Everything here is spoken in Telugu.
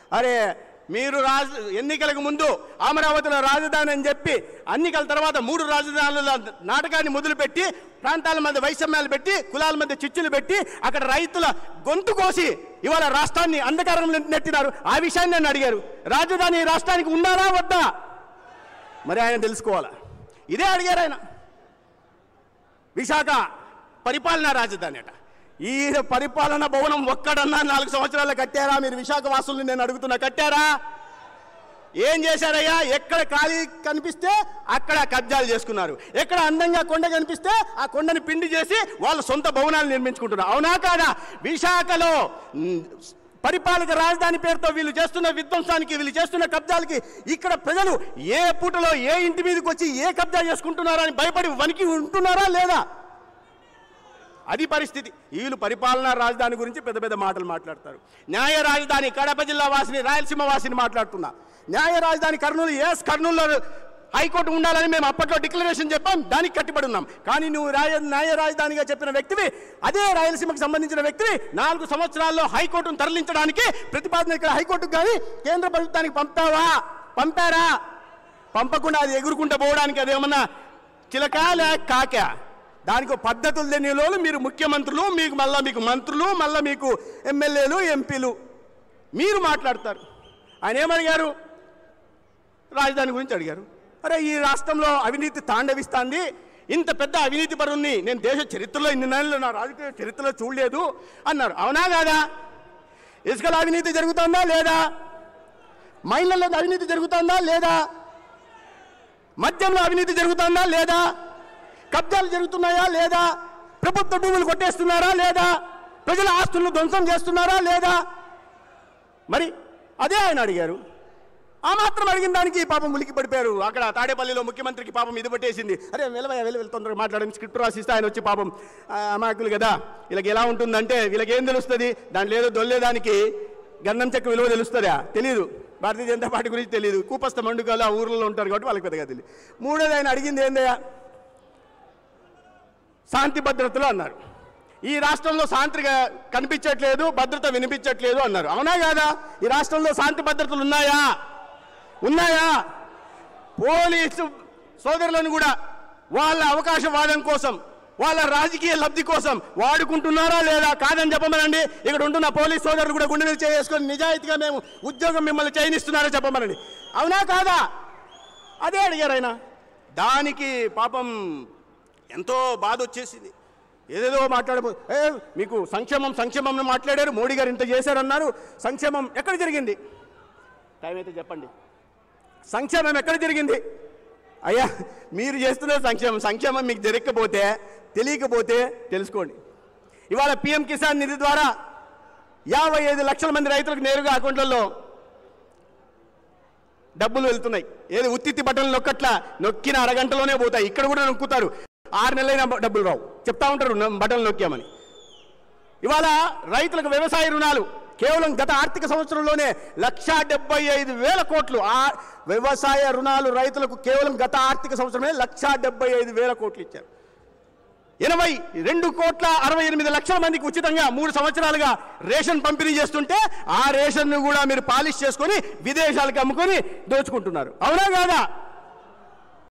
అరే మీరు రాజ ఎన్నికలకు ముందు అమరావతిలో రాజధాని అని చెప్పి ఎన్నికల తర్వాత మూడు రాజధానుల నాటకాన్ని మొదలుపెట్టి ప్రాంతాల మధ్య వైషమ్యాలు పెట్టి కులాల మధ్య చిచ్చులు పెట్టి అక్కడ రైతుల గొంతు కోసి ఇవాళ రాష్ట్రాన్ని అంధకారంలో నెట్టినారు ఆ విషయాన్ని నన్ను అడిగారు రాజధాని ఈ రాష్ట్రానికి ఉండాలా వద్దా మరి ఆయన తెలుసుకోవాలా ఇదే అడిగారు ఆయన విశాఖ పరిపాలనా రాజధాని అట ఈ పరిపాలన భవనం ఒక్కడన్నా నాలుగు సంవత్సరాలు కట్టారా మీరు విశాఖ వాసుల్ని నేను అడుగుతున్నా కట్టారా ఏం చేశారయ్యా ఎక్కడ ఖాళీ కనిపిస్తే అక్కడ కబ్జాలు చేసుకున్నారు ఎక్కడ అందంగా కొండ కనిపిస్తే ఆ కొండని పిండి చేసి వాళ్ళ సొంత భవనాలు నిర్మించుకుంటున్నారు అవునా కాదా విశాఖలో మ్, పరిపాలక రాజధాని పేరుతో వీళ్ళు చేస్తున్న విధ్వంసానికి వీళ్ళు చేస్తున్న కబ్జాలకి ఇక్కడ ప్రజలు ఏ పూటలో ఏ ఇంటి మీదకి వచ్చి ఏ కబ్జా చేసుకుంటున్నారా అని భయపడి వణికి ఉంటున్నారా లేదా అది పరిస్థితి వీళ్ళు పరిపాలనా రాజధాని గురించి పెద్ద పెద్ద మాటలు మాట్లాడతారు న్యాయ రాజధాని కడప జిల్లా వాసిని రాయలసీమ వాసిని మాట్లాడుతున్నా న్యాయ రాజధాని కర్నూలు ఎస్ కర్నూలులో హైకోర్టు ఉండాలని మేము అప్పట్లో డిక్లరేషన్ చెప్పాం దానికి కట్టుబడి ఉన్నాం కానీ నువ్వు రాయ న్యాయ రాజధానిగా చెప్పిన వ్యక్తివి అదే రాయలసీమకు సంబంధించిన వ్యక్తివి నాలుగు సంవత్సరాల్లో హైకోర్టును తరలించడానికి ప్రతిపాదన ఇక్కడ హైకోర్టుకు కానీ కేంద్ర ప్రభుత్వానికి పంపావా పంపారా పంపకుండా అది ఎగురుకుంటూ పోవడానికి అదేమన్నా చిలకా లేక కాకా దానికి ఒక పద్ధతులు తెలియని వాళ్ళు మీరు ముఖ్యమంత్రులు మీకు మళ్ళా మీకు మంత్రులు మళ్ళా మీకు ఎమ్మెల్యేలు ఎంపీలు మీరు మాట్లాడతారు ఆయన ఏమడిగారు రాజధాని గురించి అడిగారు అరే ఈ రాష్ట్రంలో అవినీతి తాండవిస్తాంది ఇంత పెద్ద అవినీతి పరుణ్ణి నేను దేశ చరిత్రలో ఇన్ని నెలలు నా రాజకీయ చరిత్రలో చూడలేదు అన్నారు అవునా కాదా ఇసుకల అవినీతి జరుగుతుందా లేదా మైన్లలో అవినీతి జరుగుతుందా లేదా మద్యంలో అవినీతి జరుగుతుందా లేదా కబ్జాలు జరుగుతున్నాయా లేదా ప్రభుత్వ భూములు కొట్టేస్తున్నారా లేదా ప్రజల ఆస్తులను ధ్వంసం చేస్తున్నారా లేదా మరి అదే ఆయన అడిగారు ఆ మాత్రం అడిగిన దానికి పాపం ఉలికి పడిపోయారు అక్కడ తాడేపల్లిలో ముఖ్యమంత్రికి పాపం ఇది పట్టేసింది అరే వెలవయ్య వెలు వెళ్ళు తొందరగా మాట్లాడని స్క్రిప్ట్ రాసిస్తే ఆయన వచ్చి పాపం ఆ, అమాయకులు కదా వీళ్ళకి ఎలా ఉంటుందంటే వీళ్ళకి ఏం తెలుస్తుంది దాంట్లో ఏదో దొల్లేదానికి గంధం చెక్క విలువ తెలుస్తుందా తెలియదు భారతీయ జనతా పార్టీ గురించి తెలియదు కూపస్థ మండుకాలు ఆ ఊర్లలో ఉంటారు కాబట్టి వాళ్ళకి పెద్దగా తెలియదు మూడోది ఆయన అడిగింది ఏందయ్యా శాంతి భద్రతలు అన్నారు ఈ రాష్ట్రంలో శాంతిగా కనిపించట్లేదు భద్రత వినిపించట్లేదు అన్నారు అవునా కాదా ఈ రాష్ట్రంలో శాంతి భద్రతలు ఉన్నాయా ఉన్నాయా పోలీసు సోదరులను కూడా వాళ్ళ అవకాశవాదం కోసం వాళ్ళ రాజకీయ లబ్ధి కోసం వాడుకుంటున్నారా లేదా కాదని చెప్పమనండి ఇక్కడ ఉంటున్న పోలీస్ సోదరులు కూడా గుండె మీద చేసుకొని నిజాయితీగా మేము ఉద్యోగం మిమ్మల్ని చేయనిస్తున్నారా చెప్పమనండి అవునా కాదా అదే అడిగారు ఆయన దానికి పాపం ఎంతో బాధ వచ్చేసింది ఏదేదో మాట్లాడబో ఏ మీకు సంక్షేమం సంక్షేమం అని మాట్లాడారు మోడీ గారు ఇంత చేశారన్నారు సంక్షేమం ఎక్కడ జరిగింది టైం అయితే చెప్పండి సంక్షేమం ఎక్కడ జరిగింది అయ్యా మీరు చేస్తున్న సంక్షేమం సంక్షేమం మీకు జరగకపోతే తెలియకపోతే తెలుసుకోండి ఇవాళ పిఎం కిసాన్ నిధి ద్వారా యాభై ఐదు లక్షల మంది రైతులకు నేరుగా అకౌంట్లలో డబ్బులు వెళ్తున్నాయి ఏది ఉత్తిత్తి బట్టలు నొక్కట్లా నొక్కిన అరగంటలోనే పోతాయి ఇక్కడ కూడా నొక్కుతారు ఆరు నెలలైన డబ్బులు రావు చెప్తా ఉంటారు న- బట్టలు నొక్కామని ఇవాళ రైతులకు వ్యవసాయ రుణాలు కేవలం గత ఆర్థిక సంవత్సరంలోనే లక్షా డెబ్బై ఐదు వేల కోట్లు ఆ వ్యవసాయ రుణాలు రైతులకు కేవలం గత ఆర్థిక సంవత్సరమే లక్షా డెబ్బై ఐదు వేల కోట్లు ఇచ్చారు ఎనభై రెండు కోట్ల అరవై ఎనిమిది లక్షల మందికి ఉచితంగా మూడు సంవత్సరాలుగా రేషన్ పంపిణీ చేస్తుంటే ఆ రేషన్ను కూడా మీరు పాలిష్ చేసుకొని విదేశాలకు అమ్ముకొని దోచుకుంటున్నారు అవునా కాదా